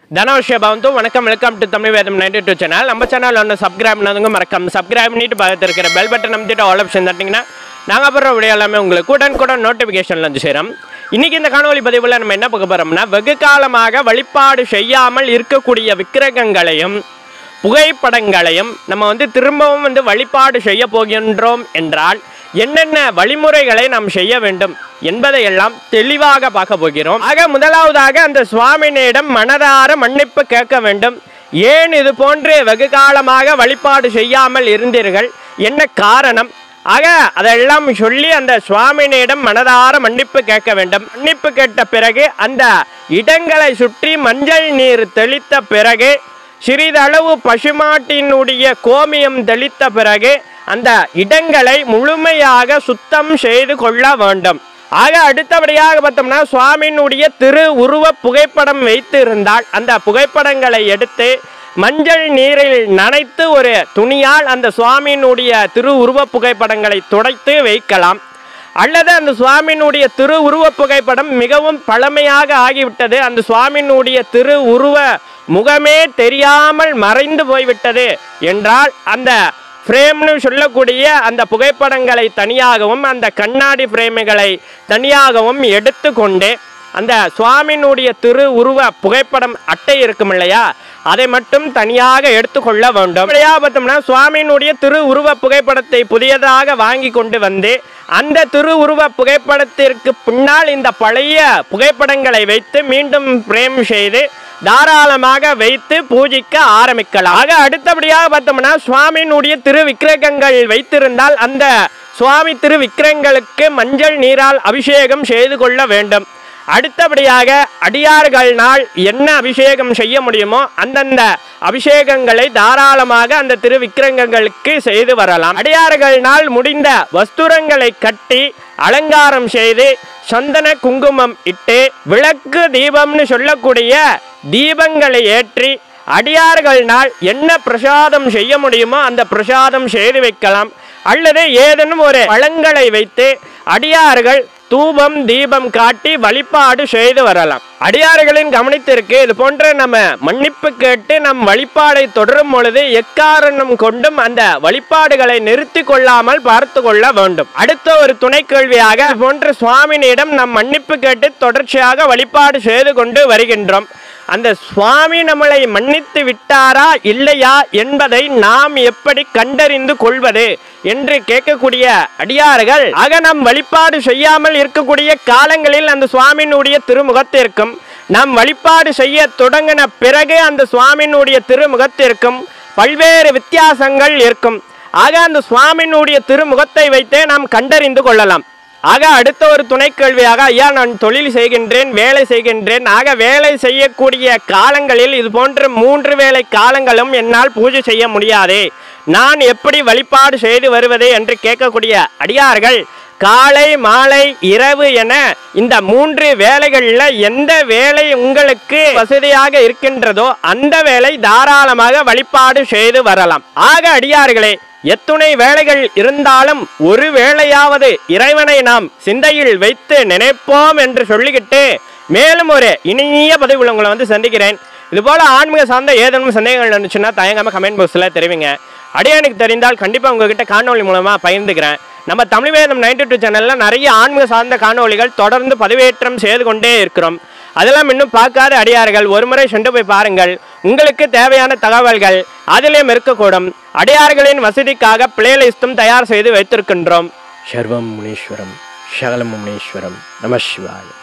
ಧನವಶ್ಯ ಭವಂತು வணக்கம் welcome to Tamil Vedham ninety two channel நம்ம சேனல் ஒன்று சப்ஸ்கிரைப் பண்ணதுங்க மறக்காம சப்ஸ்கிரைப் பண்ணிட்டு பார்த்துட்டு இருக்கிற பெல் பட்டன் நம்பிட்டு ஆல் ஆப்ஷன் தட்டிங்கன்னா நாங்கள் போடுற வீடியோ எல்லாமே உங்களுக்கு உடன் கூட நோட்டிஃபிகேஷனில் வந்து சேரும் இன்னைக்கு இந்த காணொலி பதிவில் நம்ம என்ன பார்க்க போகிறோம்னா வெகு காலமாக வழிபாடு செய்யாமல் இருக்கக்கூடிய விக்கிரகங்களையும் புகைப்படங்களையும் நம்ம வந்து திரும்பவும் வந்து வழிபாடு செய்ய போகின்றோம் என்றால் என்னென்ன வழிமுறைகளை நாம் செய்ய வேண்டும் என்பதையெல்லாம் தெளிவாக பார்க்க போகிறோம் ஆக முதலாவதாக அந்த சுவாமினிடம் மனதார மன்னிப்பு கேட்க வேண்டும் ஏன் இது போன்று வெகு காலமாக வழிபாடு செய்யாமல் இருந்தீர்கள் என்ன காரணம் ஆக அதெல்லாம் சொல்லி அந்த சுவாமினிடம் மனதார மன்னிப்பு கேட்க வேண்டும் மன்னிப்பு கேட்ட பிறகு அந்த இடங்களை சுற்றி மஞ்சள் நீர் தெளித்த பிறகு சிறிதளவு பசுமாட்டினுடைய கோமியம் தெளித்த பிறகு அந்த இடங்களை முழுமையாக சுத்தம் செய்து கொள்ள வேண்டும் ஆக அடுத்தபடியாக பார்த்தோம்னா சுவாமியினுடைய திரு உருவ புகைப்படம் வைத்து இருந்தால் அந்த புகைப்படங்களை எடுத்து மஞ்சள் நீரில் நனைத்து ஒரு துணியால் அந்த சுவாமியினுடைய திரு உருவ புகைப்படங்களை துடைத்து வைக்கலாம் அல்லது அந்த சுவாமியினுடைய திரு உருவ புகைப்படம் மிகவும் பழமையாக ஆகிவிட்டது அந்த சுவாமியினுடைய திரு உருவ முகமே தெரியாமல் மறைந்து போய்விட்டது என்றால் அந்த ஃப்ரேம்னு சொல்லக்கூடிய அந்த புகைப்படங்களை தனியாகவும் அந்த கண்ணாடி ஃப்ரேம்களை தனியாகவும் எடுத்துக்கொண்டு அந்த சுவாமியினுடைய திரு உருவ புகைப்படம் அட்டை இருக்கும் இல்லையா அதை மட்டும் தனியாக எடுத்துக்கொள்ள வேண்டும் அப்படியா பார்த்தோம்னா சுவாமியினுடைய திரு உருவ புகைப்படத்தை புதியதாக வாங்கி கொண்டு வந்து அந்த திரு உருவ புகைப்படத்திற்கு பின்னால் இந்த பழைய புகைப்படங்களை வைத்து மீண்டும் பிரேம் செய்து தாராளமாக வைத்து பூஜிக்க ஆரம்பிக்கலாம் ஆக அடுத்தபடியாக பார்த்தோம்னா சுவாமியினுடைய திரு விக்கிரகங்கள் வைத்திருந்தால் அந்த சுவாமி திரு விக்கிரகங்களுக்கு மஞ்சள் நீரால் அபிஷேகம் செய்து கொள்ள வேண்டும் அடுத்தபடியாக அடியார்கள்னால் என்ன அபிஷேகம் செய்ய முடியுமோ அந்தந்த அபிஷேகங்களை தாராளமாக அந்த திரு விக்கிரகங்களுக்கு செய்து வரலாம் அடியார்கள்னால் முடிந்த வஸ்துரங்களை கட்டி அலங்காரம் செய்து சந்தன குங்குமம் இட்டு விளக்கு தீபம்னு சொல்லக்கூடிய தீபங்களை ஏற்றி அடியார்கள்னால் என்ன பிரசாதம் செய்ய முடியுமோ அந்த பிரசாதம் செய்து வைக்கலாம் அல்லது ஏதேனும் ஒரு பழங்களை வைத்து அடியார்கள் தூபம் தீபம் காட்டி வழிபாடு செய்து வரலாம் அடியார்களின் கவனித்திற்கு இது போன்ற நம்ம மன்னிப்பு கேட்டு நம் வழிபாடை தொடரும் பொழுது எக்காரணம் கொண்டும் அந்த வழிபாடுகளை நிறுத்தி கொள்ளாமல் பார்த்து கொள்ள வேண்டும் அடுத்த ஒரு துணை கேள்வியாக இது போன்ற சுவாமினிடம் நம் மன்னிப்பு கேட்டு தொடர்ச்சியாக வழிபாடு செய்து கொண்டு வருகின்றோம் அந்த சுவாமி நம்மளை மன்னித்து விட்டாரா இல்லையா என்பதை நாம் எப்படி கண்டறிந்து கொள்வது என்று கேட்கக்கூடிய அடியார்கள் ஆக நாம் வழிபாடு செய்யாமல் இருக்கக்கூடிய காலங்களில் அந்த சுவாமியினுடைய திருமுகத்திற்கும் நாம் வழிபாடு செய்ய தொடங்கின பிறகு அந்த சுவாமியினுடைய திருமுகத்திற்கும் பல்வேறு வித்தியாசங்கள் இருக்கும் ஆக அந்த சுவாமியினுடைய திருமுகத்தை வைத்தே நாம் கண்டறிந்து கொள்ளலாம் ஆக அடுத்த ஒரு துணை கேள்வியாக ஐயா நான் தொழில் செய்கின்றேன் வேலை செய்கின்றேன் ஆக வேலை செய்யக்கூடிய காலங்களில் இது போன்ற மூன்று வேளை காலங்களும் என்னால் பூஜை செய்ய முடியாதே நான் எப்படி வழிபாடு செய்து வருவது என்று கேட்கக்கூடிய அடியார்கள் காலை மாலை இரவு என இந்த மூன்று வேலைகளில் எந்த வேலை உங்களுக்கு வசதியாக இருக்கின்றதோ அந்த வேலை தாராளமாக வழிபாடு செய்து வரலாம் ஆக அடியார்களே எத்துணை வேலைகள் இருந்தாலும் ஒரு வேளையாவது இறைவனை நாம் சிந்தையில் வைத்து நினைப்போம் என்று சொல்லிக்கிட்டு மேலும் ஒரு இனிய பதிவில் உங்களை வந்து சந்திக்கிறேன் இதுபோல் ஆன்மீக சார்ந்த ஏதேனும் சந்தேகங்கள் இருந்துச்சுன்னா தயங்காமல் கமெண்ட் பாக்ஸில் தெரிவிங்க அடியானுக்கு தெரிந்தால் கண்டிப்பாக உங்ககிட்ட காணொலி மூலமாக பகிர்ந்துக்கிறேன் நம்ம தமிழ் வேதம் நைன்டி டூ சேனலில் நிறைய ஆன்மீக சார்ந்த காணொளிகள் தொடர்ந்து பதிவேற்றம் செய்து கொண்டே இருக்கிறோம் அதெல்லாம் இன்னும் பார்க்காத அடியார்கள் ஒரு முறை சென்று போய் பாருங்கள் உங்களுக்கு தேவையான தகவல்கள் அதிலும் இருக்கக்கூடும் அடியார்களின் வசதிக்காக பிளேலிஸ்டும் தயார் செய்து வைத்திருக்கின்றோம் சர்வம் முனீஸ்வரம் சகலம் முனீஸ்வரம் நம சிவாய்